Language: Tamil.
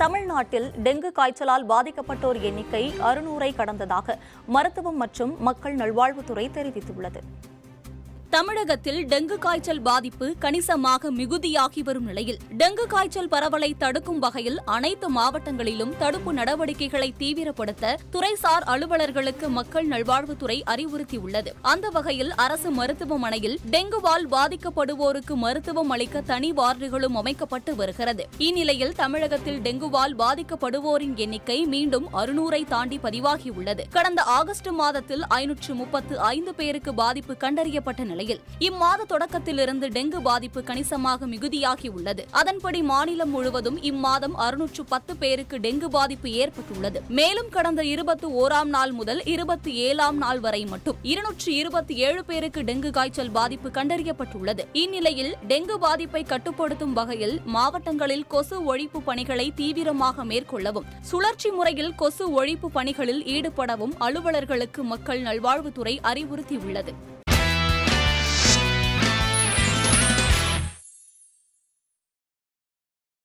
தமிழ்நாட்டில் டெங்கு காய்ச்சலால் பாதிக்கப்பட்டோர் எண்ணிக்கை அறுநூறை கடந்ததாக மருத்துவம் மற்றும் மக்கள் நல்வாழ்வுத்துறை தெரிவித்துள்ளது தமிழகத்தில் டெங்கு காய்ச்சல் பாதிப்பு கணிசமாக மிகுதியாகி வரும் நிலையில் டெங்கு காய்ச்சல் பரவலை தடுக்கும் வகையில் அனைத்து மாவட்டங்களிலும் தடுப்பு நடவடிக்கைகளை தீவிரப்படுத்த துறைசார் அலுவலர்களுக்கு மக்கள் நல்வாழ்வுத்துறை அறிவுறுத்தியுள்ளது அந்த வகையில் அரசு மருத்துவமனையில் டெங்குவால் பாதிக்கப்படுவோருக்கு மருத்துவம் அளிக்க தனி வார்டுகளும் அமைக்கப்பட்டு வருகிறது இந்நிலையில் தமிழகத்தில் டெங்குவால் பாதிக்கப்படுவோரின் எண்ணிக்கை மீண்டும் அறுநூறை தாண்டி பதிவாகியுள்ளது கடந்த ஆகஸ்ட் மாதத்தில் ஐநூற்று முப்பத்து ஐந்து பேருக்கு பாதிப்பு கண்டறியப்பட்ட நிலையில் இம்மாத தொடக்கத்திலிருந்து டெங்கு பாதிப்பு கணிசமாக மிகுதியாகியுள்ளது அதன்படி மாநிலம் முழுவதும் இம்மாதம் அறுநூற்று பத்து பேருக்கு டெங்கு பாதிப்பு ஏற்பட்டுள்ளது மேலும் கடந்த இருபத்தி ஓராம் நாள் முதல் இருபத்தி ஏழாம் நாள் வரை மட்டும் இருநூற்று இருபத்தி ஏழு பேருக்கு டெங்கு காய்ச்சல் பாதிப்பு கண்டறியப்பட்டுள்ளது இந்நிலையில் டெங்கு பாதிப்பை கட்டுப்படுத்தும் வகையில் மாவட்டங்களில் கொசு ஒழிப்பு பணிகளை தீவிரமாக மேற்கொள்ளவும் சுழற்சி முறையில் கொசு ஒழிப்பு பணிகளில் ஈடுபடவும் அலுவலர்களுக்கு மக்கள் நல்வாழ்வுத்துறை அறிவுறுத்தியுள்ளது